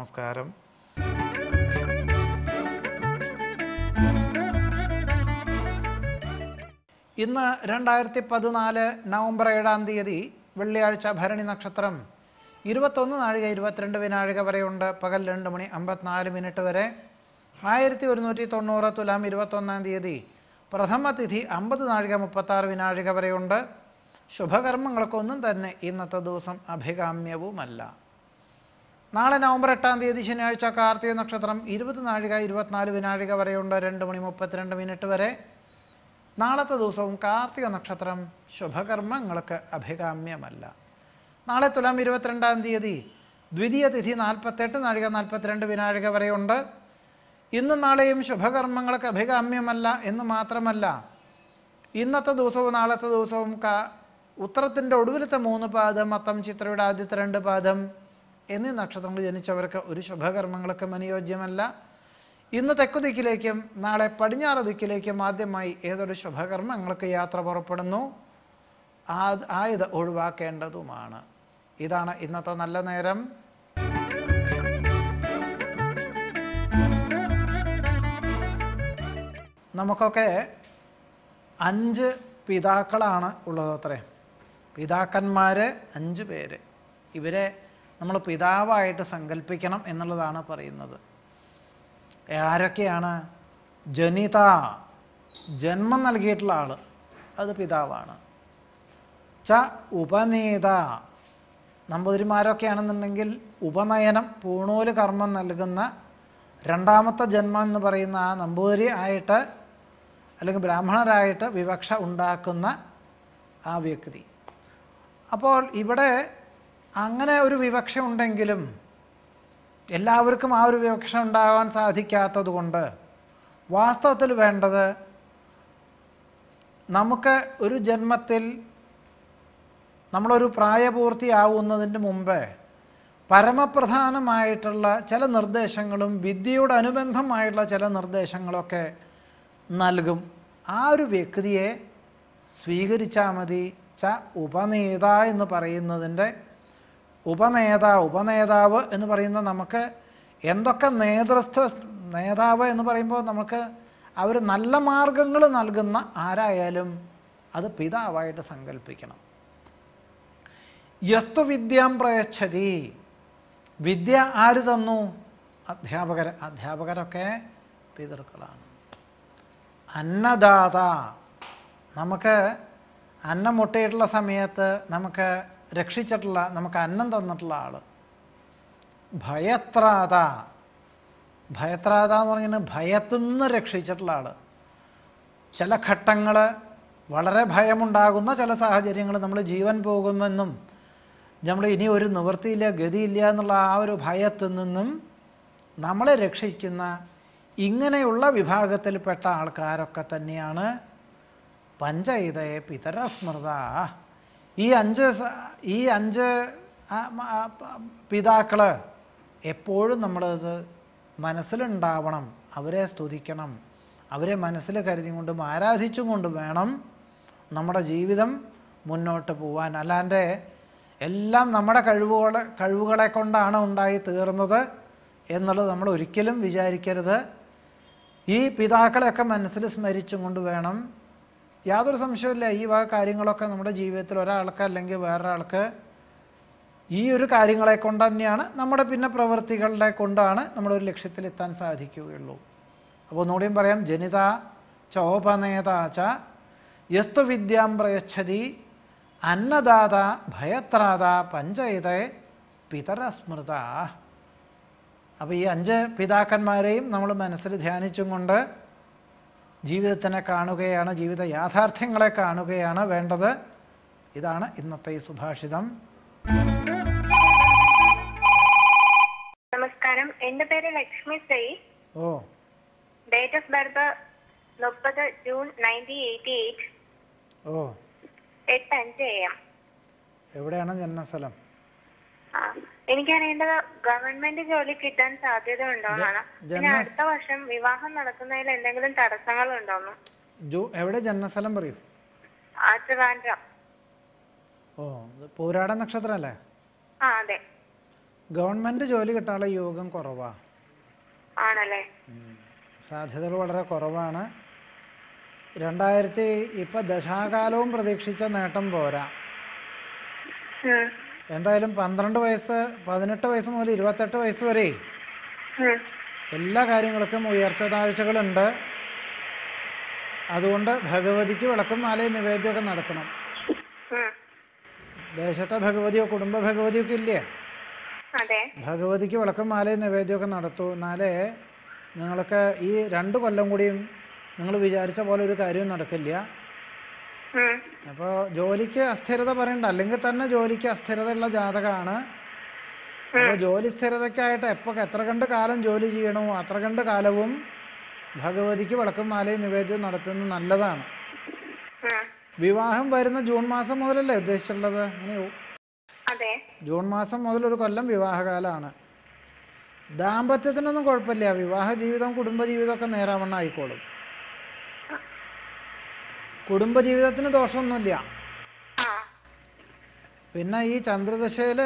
നമസ്കാരം ഇന്ന് രണ്ടായിരത്തി പതിനാല് നവംബർ ഏഴാം തീയതി വെള്ളിയാഴ്ച ഭരണി നക്ഷത്രം ഇരുപത്തൊന്ന് നാഴിക ഇരുപത്തിരണ്ട് വിനാഴിക വരെയുണ്ട് പകൽ രണ്ട് മണി അമ്പത്തിനാല് മിനിറ്റ് വരെ ആയിരത്തി ഒരുന്നൂറ്റി തൊണ്ണൂറ് തുലാം ഇരുപത്തൊന്നാം തീയതി പ്രഥമ തിഥി അമ്പത് നാഴിക മുപ്പത്താറ് വിനാഴിക വരെയുണ്ട് ശുഭകർമ്മങ്ങൾക്കൊന്നും തന്നെ ഇന്നത്തെ ദിവസം അഭികാമ്യവുമല്ല നാളെ നവംബർ എട്ടാം തീയതി ശനിയാഴ്ച കാർത്തിക നക്ഷത്രം ഇരുപത് നാഴിക ഇരുപത്തിനാല് വിനാഴിക വരെയുണ്ട് രണ്ട് മണി മുപ്പത്തിരണ്ട് മിനിറ്റ് വരെ നാളത്തെ ദിവസവും കാർത്തിക നക്ഷത്രം ശുഭകർമ്മങ്ങൾക്ക് അഭികാമ്യമല്ല നാളെ തുലാം ഇരുപത്തിരണ്ടാം തീയതി ദ്വിതീയ തിഥി നാൽപ്പത്തെട്ട് നാഴിക നാൽപ്പത്തിരണ്ട് വിനാഴിക വരെയുണ്ട് ഇന്നും നാളെയും ശുഭകർമ്മങ്ങൾക്ക് അഭികാമ്യമല്ല എന്ന് മാത്രമല്ല ഇന്നത്തെ ദിവസവും നാളത്തെ ദിവസവും കാ ഉത്തരത്തിൻ്റെ ഒടുവിലത്തെ മൂന്ന് പാദം മത്തം ചിത്രയുടെ ആദ്യത്തെ രണ്ട് പാദം എന്നീ നക്ഷത്രങ്ങൾ ജനിച്ചവർക്ക് ഒരു ശുഭകർമ്മങ്ങൾക്കും അനുയോജ്യമല്ല ഇന്ന് തെക്കു ദിക്കിലേക്കും നാളെ പടിഞ്ഞാറ് ദിക്കിലേക്കും ആദ്യമായി ഏതൊരു ശുഭകർമ്മങ്ങൾക്ക് യാത്ര പുറപ്പെടുന്നു ആ ആയത് ഒഴിവാക്കേണ്ടതുമാണ് ഇതാണ് ഇന്നത്തെ നല്ല നേരം നമുക്കൊക്കെ അഞ്ച് പിതാക്കളാണ് ഉള്ളത് അത്രേ പിതാക്കന്മാർ അഞ്ച് പേര് ഇവരെ നമ്മൾ പിതാവായിട്ട് സങ്കല്പിക്കണം എന്നുള്ളതാണ് പറയുന്നത് ആരൊക്കെയാണ് ജനിത ജന്മം നൽകിയിട്ടുള്ള ആൾ അത് പിതാവാണ് ച ഉപനീത നമ്പൂതിരിമാരൊക്കെയാണെന്നുണ്ടെങ്കിൽ ഉപനയനം പൂണൂല് കർമ്മം നൽകുന്ന രണ്ടാമത്തെ ജന്മം എന്ന് പറയുന്ന ആ നമ്പൂതിരി ആയിട്ട് അല്ലെങ്കിൽ ബ്രാഹ്മണരായിട്ട് വിവക്ഷ ഉണ്ടാക്കുന്ന ആ വ്യക്തി അപ്പോൾ ഇവിടെ അങ്ങനെ ഒരു വിവക്ഷ ഉണ്ടെങ്കിലും എല്ലാവർക്കും ആ ഒരു വിവക്ഷ ഉണ്ടാകാൻ സാധിക്കാത്തത് കൊണ്ട് വാസ്തവത്തിൽ വേണ്ടത് നമുക്ക് ഒരു ജന്മത്തിൽ നമ്മളൊരു പ്രായപൂർത്തിയാവുന്നതിന് മുമ്പ് പരമപ്രധാനമായിട്ടുള്ള ചില നിർദ്ദേശങ്ങളും വിദ്യയോട് അനുബന്ധമായിട്ടുള്ള ചില നിർദ്ദേശങ്ങളൊക്കെ നൽകും ആ ഒരു വ്യക്തിയെ സ്വീകരിച്ചാൽ മതി ച ഉപനേത എന്ന് പറയുന്നതിൻ്റെ ഉപനേത ഉപനേതാവ് എന്ന് പറയുന്ന നമുക്ക് എന്തൊക്കെ നേതൃത്വ നേതാവ് എന്ന് പറയുമ്പോൾ നമുക്ക് അവർ നല്ല മാർഗങ്ങൾ നൽകുന്ന ആരായാലും അത് പിതാവായിട്ട് സങ്കല്പിക്കണം യസ്തു വിദ്യാം പ്രയച്ഛതി വിദ്യ ആര് തന്നു അധ്യാപകർ അധ്യാപകരൊക്കെ പിതൃക്കളാണ് അന്നദാത നമുക്ക് അന്നം മുട്ടയിട്ടുള്ള സമയത്ത് നമുക്ക് രക്ഷിച്ചിട്ടുള്ള നമുക്ക് അന്നം തന്നിട്ടുള്ള ആൾ ഭയത്രാത ഭയത്രാത എന്ന് പറഞ്ഞാൽ ഭയത്തിൽ നിന്ന് രക്ഷിച്ചിട്ടുള്ള ആൾ ചില ഘട്ടങ്ങൾ വളരെ ഭയമുണ്ടാകുന്ന ചില സാഹചര്യങ്ങൾ നമ്മൾ ജീവൻ പോകുമെന്നും നമ്മൾ ഇനി ഒരു നിവൃത്തിയില്ല ഗതിയില്ല എന്നുള്ള ആ ഒരു ഭയത്തിൽ നിന്നും നമ്മളെ രക്ഷിക്കുന്ന ഇങ്ങനെയുള്ള വിഭാഗത്തിൽപ്പെട്ട ആൾക്കാരൊക്കെ തന്നെയാണ് പഞ്ചൈതയെ പിതരസ്മൃത ഈ അഞ്ച് സ- ഈ അഞ്ച് പിതാക്കൾ എപ്പോഴും നമ്മളത് മനസ്സിലുണ്ടാവണം അവരെ സ്തുതിക്കണം അവരെ മനസ്സിൽ കരുതിക്കൊണ്ടും ആരാധിച്ചും കൊണ്ട് വേണം നമ്മുടെ ജീവിതം മുന്നോട്ട് പോവാൻ അല്ലാണ്ട് എല്ലാം നമ്മുടെ കഴിവുകളെ കഴിവുകളെ കൊണ്ടാണ് ഉണ്ടായി തീർന്നത് എന്നുള്ളത് നമ്മൾ ഒരിക്കലും വിചാരിക്കരുത് ഈ പിതാക്കളെയൊക്കെ മനസ്സിൽ സ്മരിച്ചും കൊണ്ട് വേണം യാതൊരു സംശയമില്ല ഈ വക കാര്യങ്ങളൊക്കെ നമ്മുടെ ജീവിതത്തിൽ ഒരാൾക്ക് അല്ലെങ്കിൽ വേറൊരാൾക്ക് ഈ ഒരു കാര്യങ്ങളെ കൊണ്ട് തന്നെയാണ് നമ്മുടെ പിന്നെ പ്രവൃത്തികളുടെ കൊണ്ടാണ് നമ്മുടെ ഒരു ലക്ഷ്യത്തിലെത്താൻ സാധിക്കുകയുള്ളൂ അപ്പോൾ ഒന്നുകൂടിയും പറയാം ജനിത ചോപനേത ച യസ്തു വിദ്യാം പ്രയച്ഛതി അന്നദാത ഭയത്രാത പഞ്ചയത പിതരസ്മൃത അപ്പോൾ ഈ അഞ്ച് പിതാക്കന്മാരെയും നമ്മൾ മനസ്സിൽ ധ്യാനിച്ചും കൊണ്ട് ജീവിതത്തിനെ കാണുകയാണ് ജീവിത യാഥാർത്ഥ്യങ്ങളെ കാണുകയാണ് വേണ്ടത് ഇതാണ് ഇന്നത്തെ ഈ സുഭാഷിതം നമസ്കാരം എന്റെ പേര് ലക്ഷ്മി ശ്രീ ഓ ഡേറ്റ് ഓഫ് ബർത്ത് മുപ്പത് June nineteen eighty eight o എട്ട് അഞ്ച് എ എം എവിടെയാണ് ജന്മസ്ഥലം ആ എനിക്കറിയേണ്ടത് ഗവൺമെന്റ് ജോലി കിട്ടാൻ സാധ്യത ഉണ്ടോന്നാണ് പിന്നെ ജന്മ- അടുത്ത വർഷം വിവാഹം നടക്കുന്നതിൽ എന്തെങ്കിലും തടസ്സങ്ങൾ ഉണ്ടോന്ന് ജൂ എവിടെ ജന്മസ്ഥലം പറയൂ ആ ട്രിവാൻഡ്രം ഓ ഇത് പൂരാട നക്ഷത്രം അല്ലേ ആ അതെ ഗവൺമെൻറ് ജോലി കിട്ടാനുള്ള യോഗം കുറവാണ് ആണല്ലേ സാധ്യതകൾ വളരെ കുറവാണ് രണ്ടായിരത്തി ഇപ്പം ദശാകാലവും പ്രതീക്ഷിച്ച നേട്ടം പോരാ ഉം. എന്തായാലും പന്ത്രണ്ട് വയസ്സ് പതിനെട്ട് വയസ്സ് മുതൽ ഇരുപത്തെട്ട് വയസ്സ് വരെ ഉം. എല്ലാ കാര്യങ്ങൾക്കും ഉയർച്ച താഴ്ചകളുണ്ട് അതുകൊണ്ട് ഭഗവതിക്ക് വിളക്കും മാലയും നിവേദ്യമൊക്കെ നടത്തണം ഉം. ദേശത്തെ ഭഗവതിയോ കുടുംബ ഭഗവതിയോ ഒക്കെ ഇല്ലേ അതെ ഭഗവതിക്ക് വിളക്കും മാലയും നിവേദ്യമൊക്കെ നടത്തൂ എന്നാലേ നിങ്ങൾക്ക് ഈ രണ്ട് കൊല്ലം കൂടിയും നിങ്ങൾ വിചാരിച്ച പോലെ ഒരു കാര്യവും നടക്കില്ല ഉം. അപ്പോൾ ജോലിക്ക് അസ്ഥിരത പറയണ്ട അല്ലെങ്കിൽ തന്നെ ജോലിക്ക് അസ്ഥിരതയുള്ള ജാതകമാണ് അപ്പോൾ ജോലി സ്ഥിരതയ്ക്കായിട്ട് എപ്പോൾ എത്ര കണ്ട് കാലം ജോലി ചെയ്യണോ അത്ര കണ്ട് കാലവും ഭഗവതിക്ക് വിളക്കും മാലയും നിവേദ്യവും നടത്തുന്നത് നല്ലതാണ് ഉം. വിവാഹം വരുന്ന ജൂൺ മാസം മുതലല്ലേ ഉദ്ദേശിച്ചുള്ളത് അങ്ങനെയോ അതെ ജൂൺ മാസം മുതൽ ഒരു കൊല്ലം വിവാഹകാലമാണ് ദാമ്പത്യത്തിനൊന്നും കുഴപ്പമില്ല വിവാഹ ജീവിതം കുടുംബജീവിതമൊക്കെ നേരാവണ്ണം ആയിക്കോളും കുടുംബജീവിതത്തിന് ദോഷമൊന്നുമില്ല ആ പിന്നെ ഈ ചന്ദ്രദശയിൽ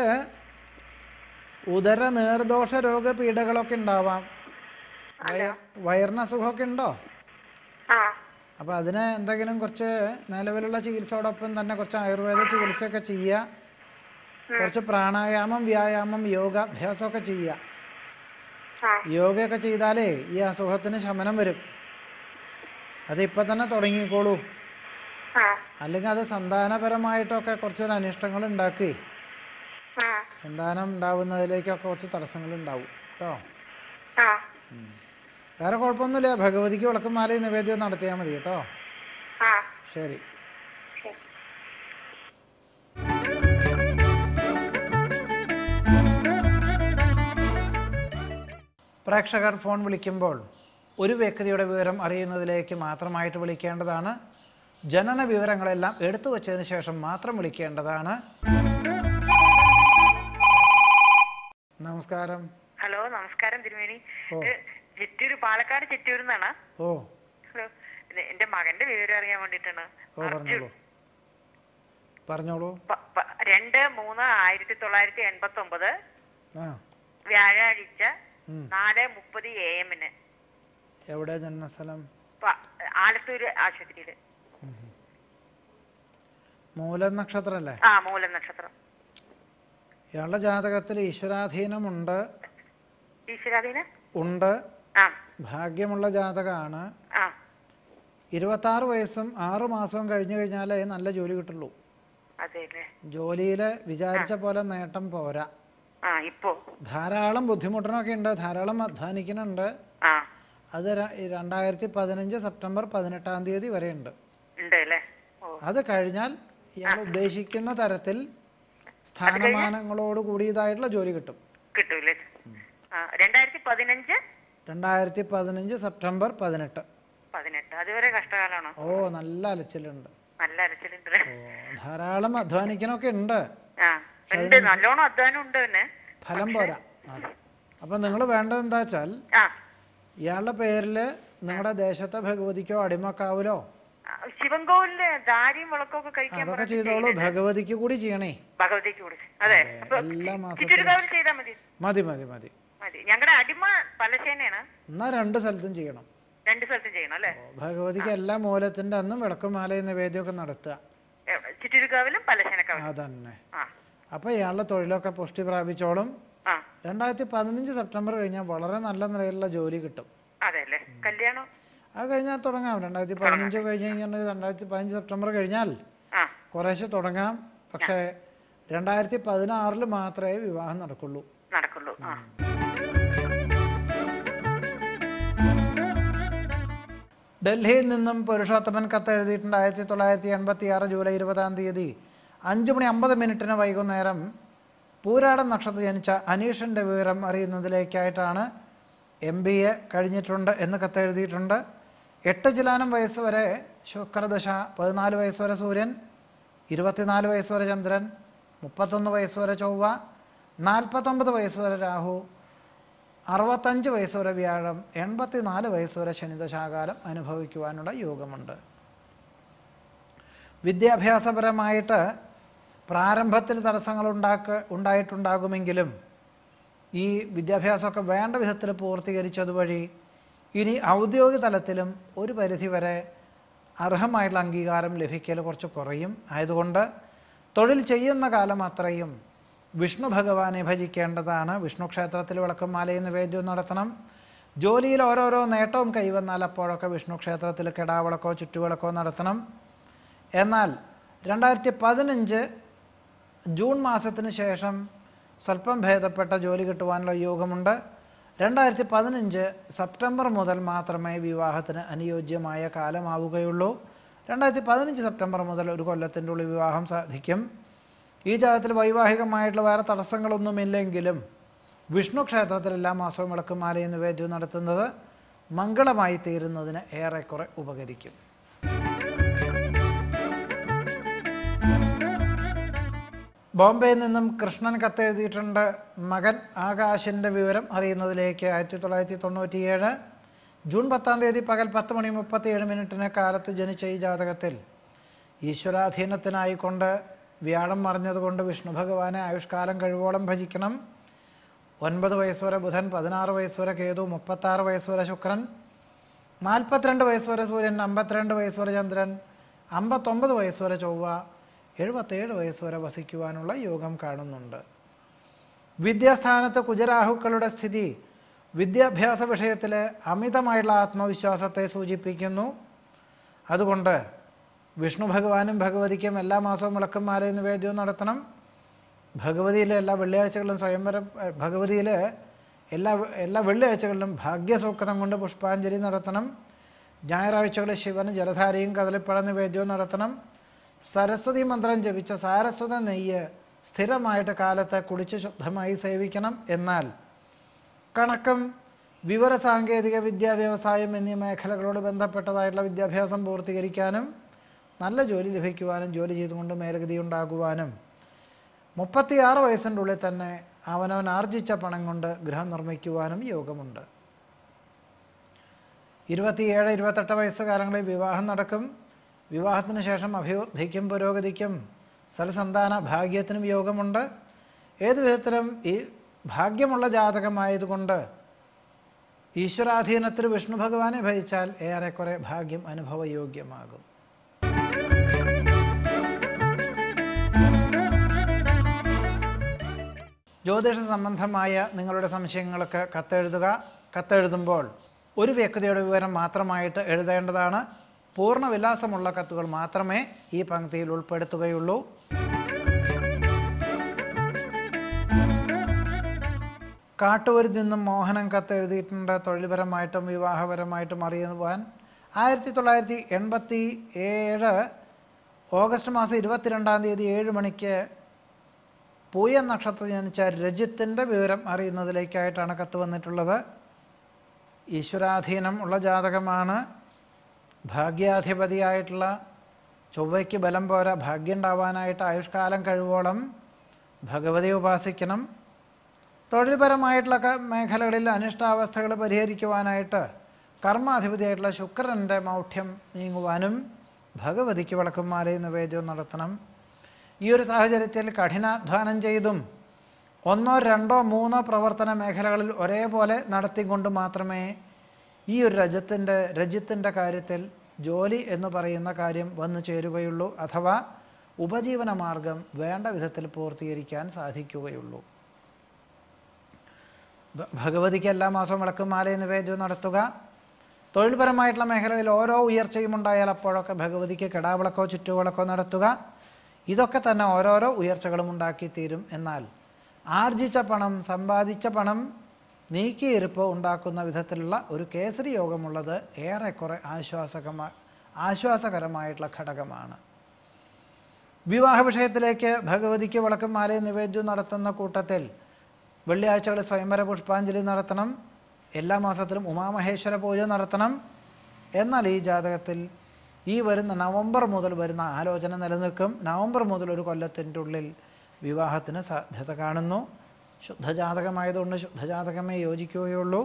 ഉദര നീർദോഷ രോഗപീഠകളൊക്കെ ഉണ്ടാവാം വയർ വയറിന് അസുഖമൊക്കെ ഉണ്ടോ ആ അപ്പോൾ അതിന് എന്തെങ്കിലും കുറച്ച് നിലവിലുള്ള ചികിത്സയോടൊപ്പം തന്നെ കുറച്ച് ആയുർവേദ ചികിത്സയൊക്കെ ചെയ്യുക കുറച്ച് പ്രാണായാമം വ്യായാമം യോഗ അഭ്യാസമൊക്കെ ചെയ്യുക ആ യോഗയൊക്കെ ചെയ്താലേ ഈ അസുഖത്തിന് ശമനം വരും അത് ഇപ്പം തന്നെ തുടങ്ങിക്കോളൂ ആ അല്ലെങ്കിൽ അത് സന്താനപരമായിട്ടൊക്കെ കുറച്ചൊരു അനിഷ്ടങ്ങൾ ഉണ്ടാക്കി ആ സന്താനം ഉണ്ടാവുന്നതിലേക്കൊക്കെ കുറച്ച് തടസ്സങ്ങൾ ഉണ്ടാവും കേട്ടോ ആ വേറെ കുഴപ്പമൊന്നുമില്ല ഭഗവതിക്ക് വിളക്കും മാലയും നിവേദ്യം നടത്തിയാൽ മതി കേട്ടോ ആ ശരി ശരി പ്രേക്ഷകർ ഫോൺ വിളിക്കുമ്പോൾ ഒരു വ്യക്തിയുടെ വിവരം അറിയുന്നതിലേക്ക് മാത്രമായിട്ട് വിളിക്കേണ്ടതാണ് ജനന വിവരങ്ങളെല്ലാം എടുത്തു വച്ചതിന് ശേഷം മാത്രം വിളിക്കേണ്ടതാണ് നമസ്കാരം ഹലോ നമസ്കാരം തിരുമേനി ഓ. ഇത് ചിറ്റൂര് പാലക്കാട് ചിറ്റൂരിൽ നിന്നാണ് ഓ ഹലോ ഇത് എന്റെ മകന്റെ വിവരം അറിയാൻ വേണ്ടിട്ടാണ് ഓ പറഞ്ഞോളൂ പറഞ്ഞോളൂ പ- പ- രണ്ട് മൂന്ന് ആയിരത്തി തൊള്ളായിരത്തി എൺപത്തി ഒമ്പത് ആ വ്യാഴാഴ്ച ഉം. നാല് മുപ്പത് എ എമ്മിന് എവിടെ ജന്മസ്ഥലം ആലത്തൂര് ആശുപത്രിയില് മൂലം നക്ഷത്രമല്ലേ ആ മൂലം നക്ഷത്രം ഇയാളുടെ ജാതകത്തിൽ ഈശ്വരാധീനമുണ്ട് ഈശ്വരാധീന ഉണ്ട് ആ ഭാഗ്യമുള്ള ജാതകമാണ് ആ ഇരുപത്താറ് വയസ്സും ആറ് മാസവും കഴിഞ്ഞു കഴിഞ്ഞാലേ നല്ല ജോലി കിട്ടുള്ളൂ അതെ അല്ലേ ജോലിയിൽ വിചാരിച്ച പോലെ നേട്ടം പോരാ ആ ഇപ്പോ ധാരാളം ബുദ്ധിമുട്ടണമൊക്കെ ഉണ്ട് ധാരാളം അധ്വാനിക്കുന്നുണ്ട് ആ അത് ര- ഈ രണ്ടായിരത്തി പതിനഞ്ച് സെപ്റ്റംബർ പതിനെട്ടാം തീയതി വരെ ഉണ്ട് ഉണ്ട് അല്ലേ ഓ അത് കഴിഞ്ഞാൽ ഇയാൾ ഉദ്ദേശിക്കുന്ന തരത്തിൽ സ്ഥാനമാനങ്ങളോട് കൂടിയതായിട്ടുള്ള ജോലി കിട്ടും കിട്ടൂലേ ആ രണ്ടായിരത്തി പതിനഞ്ച് രണ്ടായിരത്തി പതിനഞ്ച് സെപ്റ്റംബർ പതിനെട്ട് പതിനെട്ട് അതുവരെ കഷ്ടകാലമാണോ ഓ നല്ല അലച്ചിലുണ്ട് നല്ല അരച്ചിലുണ്ട് ഓ ധാരാളം അധ്വാനിക്കണമൊക്കെ ഉണ്ട് ആ ഉണ്ട് നല്ലോണം അധ്വാനം ഉണ്ട് തന്നെ ഫലം പോരാ അതെ അപ്പം നിങ്ങൾ വേണ്ടത് എന്താ വെച്ചാൽ ആ ഇയാളുടെ പേരിൽ നിങ്ങളുടെ ദേശത്തെ ഭഗവതിക്കോ അടിമക്കാവിലോ ആ, ശിവൻകോവിലില് ധാരിയും വിളക്കൊക്കെ കഴിക്കാൻ അതൊക്കെ പറഞ്ഞിട്ട് ചെയ്തോളൂ ചെയ്യുന്നുണ്ട്. ഭഗവതിക്ക് കൂടി ചെയ്യണേ ഭഗവതിക്ക് കൂടി അതെ അപ്പൊ എല്ലാ മാസത്തിലും ചിറ്റൂരുകാവിൽ ചെയ്താൽ മതി മതി മതി മതി മതി ഞങ്ങളുടെ അടിമ പലശേനയാണ് എന്നാൽ രണ്ട് സ്ഥലത്തും ചെയ്യണം രണ്ട് സ്ഥലത്തും ചെയ്യണം അല്ലേ ഓ, ഭഗവതിക്ക് എല്ലാ മൂലത്തിൻ്റെ അന്നും വിളക്കും മാലയും നിവേദ്യമൊക്കെ നടത്തുക ഏ, ചിറ്റൂരുകാവിലും പലശേനക്കാവിലും അതന്നെ ആ അപ്പോൾ ഇയാളുടെ തൊഴിലൊക്കെ പുഷ്ടി പ്രാപിച്ചോളും ആ രണ്ടായിരത്തി പതിനഞ്ച് സെപ്റ്റംബർ കഴിഞ്ഞാൽ വളരെ നല്ല നിലയിലുള്ള ജോലി കിട്ടും അതെ അല്ലേ കല്യാണം അത് കഴിഞ്ഞാൽ തുടങ്ങാം രണ്ടായിരത്തി പതിനഞ്ച് കഴിഞ്ഞ് കഴിഞ്ഞാൽ രണ്ടായിരത്തി പതിനഞ്ച് സെപ്റ്റംബർ കഴിഞ്ഞാൽ ആ കുറേശ്ശെ തുടങ്ങാം പക്ഷേ രണ്ടായിരത്തി പതിനാറിൽ മാത്രമേ വിവാഹം നടക്കുള്ളൂ നടക്കുള്ളൂ ആ ഡൽഹിയിൽ നിന്നും പുരുഷോത്തമൻ കത്ത് എഴുതിയിട്ടുണ്ട് ആയിരത്തി തൊള്ളായിരത്തി എൺപത്തി ആറ് ജൂലൈ ഇരുപതാം തീയതി അഞ്ച് മണി അമ്പത് മിനിറ്റിന് വൈകുന്നേരം പൂരാടം നക്ഷത്രത്തിൽ ജനിച്ച അനീഷിൻ്റെ വിവരം അറിയുന്നതിലേക്കായിട്ടാണ് എം ബി എ കഴിഞ്ഞിട്ടുണ്ട് എന്ന് കത്ത് എഴുതിയിട്ടുണ്ട് എട്ട് ചിലാനം വയസ്സ് വരെ ശുക്രദശ പതിനാല് വയസ്സ് വരെ സൂര്യൻ ഇരുപത്തിനാല് വയസ്സ് വരെ ചന്ദ്രൻ മുപ്പത്തൊന്ന് വയസ്സ് വരെ ചൊവ്വ നാൽപ്പത്തൊമ്പത് വയസ്സ് വരെ രാഹു അറുപത്തഞ്ച് വയസ്സ് വരെ വ്യാഴം എൺപത്തിനാല് വയസ്സ് വരെ ശനിദശാകാലം അനുഭവിക്കുവാനുള്ള യോഗമുണ്ട് വിദ്യാഭ്യാസപരമായിട്ട് പ്രാരംഭത്തിൽ തടസ്സങ്ങൾ ഉണ്ടാക്ക ഉണ്ടായിട്ടുണ്ടാകുമെങ്കിലും ഈ വിദ്യാഭ്യാസമൊക്കെ വേണ്ട വിധത്തിൽ പൂർത്തീകരിച്ചത് വഴി ഇനി ഔദ്യോഗിക തലത്തിലും ഒരു പരിധിവരെ അർഹമായിട്ടുള്ള അംഗീകാരം ലഭിക്കൽ കുറച്ച് കുറയും ആയതുകൊണ്ട് തൊഴിൽ ചെയ്യുന്ന കാലം അത്രയും വിഷ്ണു ഭഗവാനെ ഭജിക്കേണ്ടതാണ് വിഷ്ണു ക്ഷേത്രത്തിൽ വിളക്കും മാലയും നിവേദ്യവും നടത്തണം ജോലിയിൽ ഓരോരോ നേട്ടവും കൈവന്നാൽ അപ്പോഴൊക്കെ വിഷ്ണു ക്ഷേത്രത്തിൽ കെടാവിളക്കോ ചുറ്റുവിളക്കോ നടത്തണം എന്നാൽ രണ്ടായിരത്തി പതിനഞ്ച് ജൂൺ മാസത്തിന് ശേഷം സ്വല്പം ഭേദപ്പെട്ട ജോലി കിട്ടുവാനുള്ള യോഗമുണ്ട് രണ്ടായിരത്തി പതിനഞ്ച് സെപ്റ്റംബർ മുതൽ മാത്രമേ വിവാഹത്തിന് അനുയോജ്യമായ കാലമാവുകയുള്ളൂ രണ്ടായിരത്തി പതിനഞ്ച് സെപ്റ്റംബർ മുതൽ ഒരു കൊല്ലത്തിൻ്റെ ഉള്ളിൽ വിവാഹം സാധിക്കും ഈ ജാതത്തിൽ വൈവാഹികമായിട്ടുള്ള വേറെ തടസ്സങ്ങളൊന്നുമില്ലെങ്കിലും വിഷ്ണു ക്ഷേത്രത്തിൽ എല്ലാ മാസവും വിളക്കുമാലയും നിവേദ്യവും നടത്തുന്നത് മംഗളമായി തീരുന്നതിന് ഏറെക്കുറെ ഉപകരിക്കും ബോംബെയിൽ നിന്നും കൃഷ്ണൻ കത്തെഴുതിയിട്ടുണ്ട് മകൻ ആകാശിൻ്റെ വിവരം അറിയുന്നതിലേക്ക് ആയിരത്തി തൊള്ളായിരത്തി തൊണ്ണൂറ്റിയേഴ് ജൂൺ പത്താം തീയതി പകൽ പത്ത് മണി മുപ്പത്തിയേഴ് മിനിറ്റിന് കാലത്ത് ജനിച്ച ഈ ജാതകത്തിൽ ഈശ്വരാധീനത്തിനായിക്കൊണ്ട് വ്യാഴം മറിഞ്ഞതുകൊണ്ട് വിഷ്ണു ഭഗവാനെ ആയുഷ്കാലം കഴിവോളം ഭജിക്കണം ഒൻപത് വയസ്സ് വരെ ബുധൻ പതിനാറ് വയസ്സ് വരെ കേതു മുപ്പത്താറ് വയസ്സ് വരെ ശുക്രൻ നാൽപ്പത്തിരണ്ട് വയസ്സ് വരെ സൂര്യൻ അമ്പത്തിരണ്ട് വയസ്സ് വരെ ചന്ദ്രൻ അമ്പത്തൊമ്പത് വയസ്സ് വരെ ചൊവ്വ എഴുപത്തേഴ് വയസ്സ് വരെ വസിക്കുവാനുള്ള യോഗം കാണുന്നുണ്ട് വിദ്യാസ്ഥാനത്ത് കുജരാഹുക്കളുടെ സ്ഥിതി വിദ്യാഭ്യാസ വിഷയത്തിൽ അമിതമായിട്ടുള്ള ആത്മവിശ്വാസത്തെ സൂചിപ്പിക്കുന്നു അതുകൊണ്ട് വിഷ്ണു ഭഗവാനും ഭഗവതിക്കും എല്ലാ മാസവും വിളക്കും മാലയും നിവേദ്യവും നടത്തണം ഭഗവതിയിലെ എല്ലാ വെള്ളിയാഴ്ചകളിലും സ്വയംവരം ഏഹ്, ഭഗവതിയിലെ എല്ലാ എല്ലാ വെള്ളിയാഴ്ചകളിലും ഭാഗ്യസൂക്തം കൊണ്ട് പുഷ്പാഞ്ജലി നടത്തണം ഞായറാഴ്ചകളിൽ ശിവന് ജലധാരയും കദളിപ്പഴ നിവേദ്യവും നടത്തണം സരസ്വതി മന്ത്രം ജപിച്ച സാരസ്വത നെയ്യ് സ്ഥിരമായിട്ട് കാലത്ത് കുളിച്ച് ശുദ്ധമായി സേവിക്കണം എന്നാൽ കണക്കും വിവര സാങ്കേതിക വിദ്യ വ്യവസായം എന്നീ മേഖലകളോട് ബന്ധപ്പെട്ടതായിട്ടുള്ള വിദ്യാഭ്യാസം പൂർത്തീകരിക്കാനും നല്ല ജോലി ലഭിക്കുവാനും ജോലി ചെയ്തുകൊണ്ട് മേലഗതി ഉണ്ടാകുവാനും മുപ്പത്തിയാറ് വയസ്സിൻ്റെ ഉള്ളിൽ തന്നെ അവനവൻ ആർജിച്ച പണം കൊണ്ട് ഗൃഹം നിർമ്മിക്കുവാനും യോഗമുണ്ട് ഇരുപത്തിയേഴ് ഇരുപത്തെട്ട് വയസ്സ് കാലങ്ങളിൽ വിവാഹം നടക്കും വിവാഹത്തിന് ശേഷം അഭിവൃദ്ധിക്കും പുരോഗതിക്കും സൽസന്താന ഭാഗ്യത്തിനും യോഗമുണ്ട് ഏതു വിധത്തിലും ഈ ഭാഗ്യമുള്ള ജാതകമായതുകൊണ്ട് ഈശ്വരാധീനത്തിൽ വിഷ്ണു ഭഗവാനെ ഭജിച്ചാൽ ഏറെക്കുറെ ഭാഗ്യം അനുഭവയോഗ്യമാകും ജ്യോതിഷ സംബന്ധമായ നിങ്ങളുടെ സംശയങ്ങൾക്ക് കത്തെഴുതുക കത്തെഴുതുമ്പോൾ ഒരു വ്യക്തിയുടെ വിവരം മാത്രമായിട്ട് എഴുതേണ്ടതാണ് പൂർണ്ണ വിലാസമുള്ള കത്തുകൾ മാത്രമേ ഈ പങ്ക്തിയിൽ ഉൾപ്പെടുത്തുകയുള്ളൂ കാട്ടൂരിൽ നിന്നും മോഹനം കത്തെഴുതിയിട്ടുണ്ട് തൊഴിൽപരമായിട്ടും വിവാഹപരമായിട്ടും അറിയുവാൻ ആയിരത്തി തൊള്ളായിരത്തി എൺപത്തി ഏഴ് ഓഗസ്റ്റ് മാസം ഇരുപത്തിരണ്ടാം തീയതി ഏഴ് മണിക്ക് പൂയ നക്ഷത്രത്തിൽ ജനിച്ച രജിത്തിൻ്റെ വിവരം അറിയുന്നതിലേക്കായിട്ടാണ് കത്ത് വന്നിട്ടുള്ളത് ഈശ്വരാധീനം ഉള്ള ജാതകമാണ് ഭാഗ്യാധിപതിയായിട്ടുള്ള ചൊവ്വയ്ക്ക് ബലം പോരാ ഭാഗ്യം ഉണ്ടാവാനായിട്ട് ആയുഷ്കാലം കഴിവോളം ഭഗവതിയെ ഉപാസിക്കണം തൊഴിൽപരമായിട്ടുള്ള ക- മേഖലകളിൽ അനിഷ്ടാവസ്ഥകൾ പരിഹരിക്കുവാനായിട്ട് കർമാധിപതിയായിട്ടുള്ള ശുക്രൻ്റെ മൗഢ്യം നീങ്ങുവാനും ഭഗവതിക്ക് വിളക്കും മാലയും നിവേദ്യവും നടത്തണം ഈ ഒരു സാഹചര്യത്തിൽ കഠിനാധ്വാനം ചെയ്തും ഒന്നോ രണ്ടോ മൂന്നോ പ്രവർത്തന മേഖലകളിൽ ഒരേപോലെ നടത്തിക്കൊണ്ട് മാത്രമേ ഈ ഒരു രജത്തിൻ്റെ രജിത്തിൻ്റെ കാര്യത്തിൽ ജോലി എന്ന് പറയുന്ന കാര്യം വന്നു ചേരുകയുള്ളൂ അഥവാ ഉപജീവന മാർഗം വേണ്ട വിധത്തിൽ പൂർത്തീകരിക്കാൻ സാധിക്കുകയുള്ളൂ ഭ- ഭഗവതിക്ക് എല്ലാ മാസവും വിളക്കും മാലയും നിവേദ്യവും നടത്തുക തൊഴിൽപരമായിട്ടുള്ള മേഖലയിൽ ഓരോ ഉയർച്ചയും ഉണ്ടായാൽ അപ്പോഴൊക്കെ ഭഗവതിക്ക് കിടാവിളക്കോ ചുറ്റുവിളക്കോ നടത്തുക ഇതൊക്കെ തന്നെ ഓരോരോ ഉയർച്ചകളും ഉണ്ടാക്കിത്തീരും എന്നാൽ ആർജിച്ച പണം സമ്പാദിച്ച പണം നീക്കിയിരിപ്പ് ഉണ്ടാക്കുന്ന വിധത്തിലുള്ള ഒരു കേസരി യോഗമുള്ളത് ഏറെക്കുറെ ആശ്വാസകമാ ആശ്വാസകരമായിട്ടുള്ള ഘടകമാണ് വിവാഹ വിഷയത്തിലേക്ക് ഭഗവതിക്ക് വിളക്കും മാലയും നിവേദ്യവും നടത്തുന്ന കൂട്ടത്തിൽ വെള്ളിയാഴ്ചകളിൽ സ്വയംവര പുഷ്പാഞ്ജലി നടത്തണം എല്ലാ മാസത്തിലും ഉമാമഹേശ്വര പൂജ നടത്തണം എന്നാൽ ഈ ജാതകത്തിൽ ഈ വരുന്ന നവംബർ മുതൽ വരുന്ന ആലോചന നിലനിൽക്കും നവംബർ മുതൽ ഒരു കൊല്ലത്തിൻ്റെ ഉള്ളിൽ വിവാഹത്തിന് സാധ്യത കാണുന്നു ശുദ്ധജാതകമായതുകൊണ്ട് ശുദ്ധജാതകമേ യോജിക്കുകയുള്ളൂ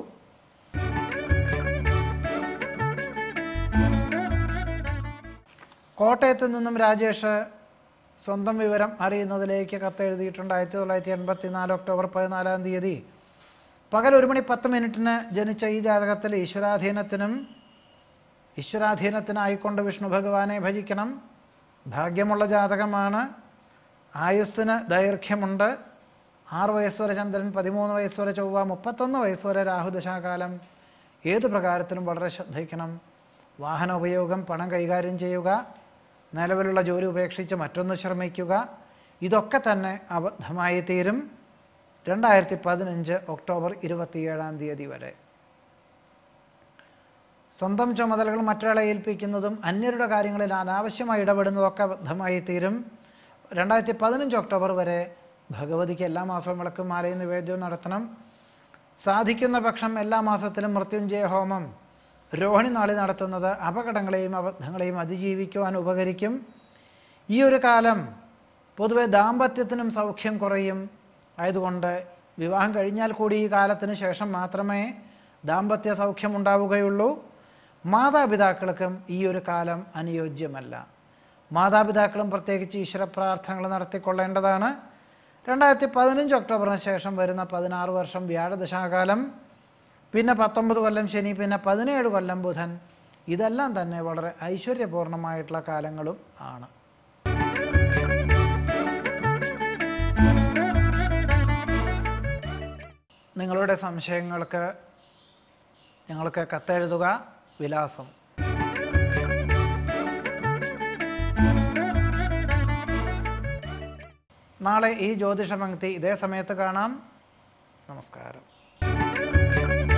കോട്ടയത്ത് നിന്നും രാജേഷ് സ്വന്തം വിവരം അറിയുന്നതിലേക്ക് കത്തെഴുതിയിട്ടുണ്ട് ആയിരത്തി തൊള്ളായിരത്തി എൺപത്തി നാല് ഒക്ടോബർ പതിനാലാം തീയതി പകൽ ഒരു മണി പത്ത് മിനിറ്റിന് ജനിച്ച ഈ ജാതകത്തിൽ ഈശ്വരാധീനത്തിനും ഈശ്വരാധീനത്തിനായിക്കൊണ്ട് വിഷ്ണു ഭഗവാനെ ഭജിക്കണം ഭാഗ്യമുള്ള ജാതകമാണ് ആയുസ്സിന് ദൈർഘ്യമുണ്ട് ആറ് വയസ്സ് വരെ ചന്ദ്രൻ പതിമൂന്ന് വയസ്സ് വരെ ചൊവ്വ മുപ്പത്തൊന്ന് വയസ്സ് വരെ രാഹുദശാകാലം ഏത് പ്രകാരത്തിലും വളരെ ശ്രദ്ധിക്കണം വാഹന ഉപയോഗം പണം കൈകാര്യം ചെയ്യുക നിലവിലുള്ള ജോലി ഉപേക്ഷിച്ച് മറ്റൊന്ന് ശ്രമിക്കുക ഇതൊക്കെ തന്നെ അബദ്ധമായി തീരും രണ്ടായിരത്തി പതിനഞ്ച് ഒക്ടോബർ ഇരുപത്തിയേഴാം തീയതി വരെ സ്വന്തം ചുമതലകൾ മറ്റൊരാളെ ഏൽപ്പിക്കുന്നതും അന്യരുടെ കാര്യങ്ങളിൽ അനാവശ്യമായി ഇടപെടുന്നതൊക്കെ അബദ്ധമായി തീരും രണ്ടായിരത്തി പതിനഞ്ച് ഒക്ടോബർ വരെ ഭഗവതിക്ക് എല്ലാ മാസവും വിളക്കും മാലയും നിവേദ്യവും നടത്തണം സാധിക്കുന്ന പക്ഷം എല്ലാ മാസത്തിലും മൃത്യുഞ്ജയ ഹോമം രോഹിണി നാളിൽ നടത്തുന്നത് അപകടങ്ങളെയും അബദ്ധങ്ങളെയും അതിജീവിക്കുവാൻ ഉപകരിക്കും ഈ ഒരു കാലം പൊതുവെ ദാമ്പത്യത്തിനും സൗഖ്യം കുറയും ആയതുകൊണ്ട് വിവാഹം കഴിഞ്ഞാൽ കൂടി ഈ കാലത്തിന് ശേഷം മാത്രമേ ദാമ്പത്യ സൗഖ്യം ഉണ്ടാവുകയുള്ളൂ മാതാപിതാക്കൾക്കും ഈ ഒരു കാലം അനുയോജ്യമല്ല മാതാപിതാക്കളും പ്രത്യേകിച്ച് ഈശ്വര പ്രാർത്ഥനകൾ നടത്തിക്കൊള്ളേണ്ടതാണ് രണ്ടായിരത്തി പതിനഞ്ച് ഒക്ടോബറിന് ശേഷം വരുന്ന പതിനാറ് വർഷം വ്യാഴദശാകാലം പിന്നെ പത്തൊമ്പത് കൊല്ലം ശനി പിന്നെ പതിനേഴ് കൊല്ലം ബുധൻ ഇതെല്ലാം തന്നെ വളരെ ഐശ്വര്യപൂർണമായിട്ടുള്ള കാലങ്ങളും ആണ് നിങ്ങളുടെ സംശയങ്ങൾക്ക് ഞങ്ങൾക്ക് കത്തെഴുതുക വിലാസം നാളെ ഈ ജ്യോതിഷ പങ്ക്തി ഇതേ സമയത്ത് കാണാം നമസ്കാരം